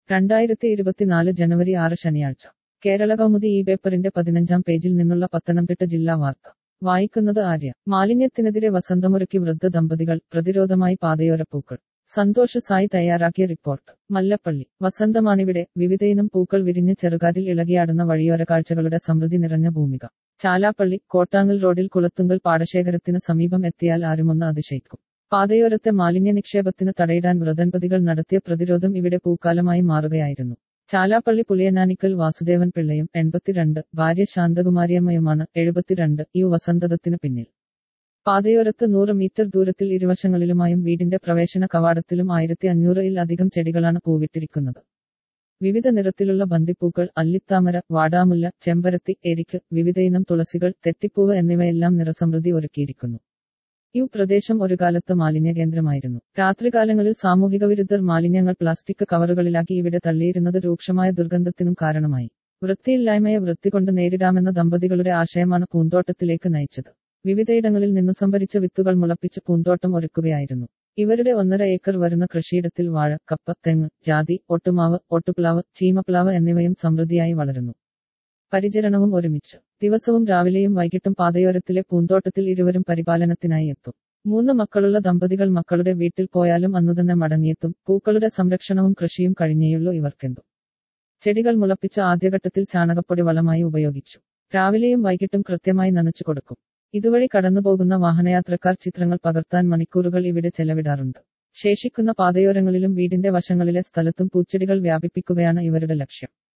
രണ്ടായിരത്തി ഇരുപത്തിനാല് ജനുവരി ആറ് ശനിയാഴ്ച കേരള കൗമുദി ഈ പേപ്പറിന്റെ പതിനഞ്ചാം പേജിൽ നിന്നുള്ള പത്തനംതിട്ട ജില്ലാ വാർത്ത വായിക്കുന്നത് ആര്യ മാലിന്യത്തിനെതിരെ വസന്തമൊരുക്കി വൃദ്ധ ദമ്പതികൾ പ്രതിരോധമായി പാതയോരപ്പൂക്കൾ സന്തോഷ് സായി തയ്യാറാക്കിയ റിപ്പോർട്ട് മല്ലപ്പള്ളി വസന്തമാണിവിടെ വിവിധയിനം പൂക്കൾ വിരിഞ്ഞ് ചെറുകാറ്റിൽ ഇളകിയാടുന്ന വഴിയോര കാഴ്ചകളുടെ സമൃദ്ധി നിറഞ്ഞ ഭൂമിക ചാലാപ്പള്ളി കോട്ടാങ്ങൽ റോഡിൽ കുളത്തുങ്കൽ പാടശേഖരത്തിന് സമീപം എത്തിയാൽ ആരുമൊന്ന് അതിശയിക്കും പാതയോരത്തെ മാലിന്യ നിക്ഷേപത്തിന് തടയിടാൻ വ്രതൻപതികൾ നടത്തിയ പ്രതിരോധം ഇവിടെ പൂക്കാലമായി മാറുകയായിരുന്നു ചാലാപ്പള്ളി പുളിയനാനിക്കൽ വാസുദേവൻ പിള്ളയും എൺപത്തിരണ്ട് ഭാര്യ ശാന്തകുമാരിയമ്മയുമാണ് എഴുപത്തിരണ്ട് ഈ വസന്തതത്തിന് പിന്നിൽ പാതയോരത്ത് നൂറ് മീറ്റർ ദൂരത്തിൽ ഇരുവശങ്ങളിലുമായും വീടിന്റെ പ്രവേശന കവാടത്തിലും ആയിരത്തി അഞ്ഞൂറിൽ അധികം ചെടികളാണ് പൂവിട്ടിരിക്കുന്നത് വിവിധ നിറത്തിലുള്ള ബന്ദിപ്പൂക്കൾ അല്ലിത്താമര വാടാമുല്ല ചെമ്പരത്തി എരിക്ക് വിവിധയിനം തുളസികൾ തെറ്റിപ്പൂവ് എന്നിവയെല്ലാം നിറസമൃദ്ധി ഒരുക്കിയിരിക്കുന്നു ഈ പ്രദേശം ഒരു കാലത്ത് മാലിന്യ കേന്ദ്രമായിരുന്നു രാത്രികാലങ്ങളിൽ സാമൂഹിക വിരുദ്ധർ മാലിന്യങ്ങൾ പ്ലാസ്റ്റിക് കവറുകളിലാക്കി ഇവിടെ തള്ളിയിരുന്നത് രൂക്ഷമായ ദുർഗന്ധത്തിനും കാരണമായി വൃത്തിയില്ലായ്മയെ വൃത്തി കൊണ്ട് നേരിടാമെന്ന ദമ്പതികളുടെ ആശയമാണ് പൂന്തോട്ടത്തിലേക്ക് നയിച്ചത് വിവിധയിടങ്ങളിൽ നിന്നു സംഭരിച്ച വിത്തുകൾ മുളപ്പിച്ച് പൂന്തോട്ടം ഒരുക്കുകയായിരുന്നു ഇവരുടെ ഒന്നര ഏക്കർ വരുന്ന കൃഷിയിടത്തിൽ വാഴ കപ്പ തെങ്ങ് ജാതി ഒട്ടുമാവ് ഒട്ടുപ്ലാവ് ചീമപ്ലാവ് എന്നിവയും സമൃദ്ധിയായി വളരുന്നു പരിചരണവും ഒരുമിച്ച് ദിവസവും രാവിലെയും വൈകിട്ടും പാതയോരത്തിലെ പൂന്തോട്ടത്തിൽ ഇരുവരും പരിപാലനത്തിനായി എത്തും മൂന്ന് മക്കളുള്ള ദമ്പതികൾ മക്കളുടെ വീട്ടിൽ പോയാലും അന്നുതന്നെ മടങ്ങിയെത്തും പൂക്കളുടെ സംരക്ഷണവും കൃഷിയും കഴിഞ്ഞേയുള്ളൂ ഇവർക്കെന്തും ചെടികൾ മുളപ്പിച്ച ആദ്യഘട്ടത്തിൽ ചാണകപ്പൊടി വളമായി ഉപയോഗിച്ചു രാവിലെയും വൈകിട്ടും കൃത്യമായി നനച്ചു കൊടുക്കും ഇതുവഴി കടന്നുപോകുന്ന വാഹനയാത്രക്കാർ ചിത്രങ്ങൾ പകർത്താൻ മണിക്കൂറുകൾ ഇവിടെ ചെലവിടാറുണ്ട് ശേഷിക്കുന്ന പാതയോരങ്ങളിലും വീടിന്റെ വശങ്ങളിലെ സ്ഥലത്തും പൂച്ചെടികൾ വ്യാപിപ്പിക്കുകയാണ് ഇവരുടെ ലക്ഷ്യം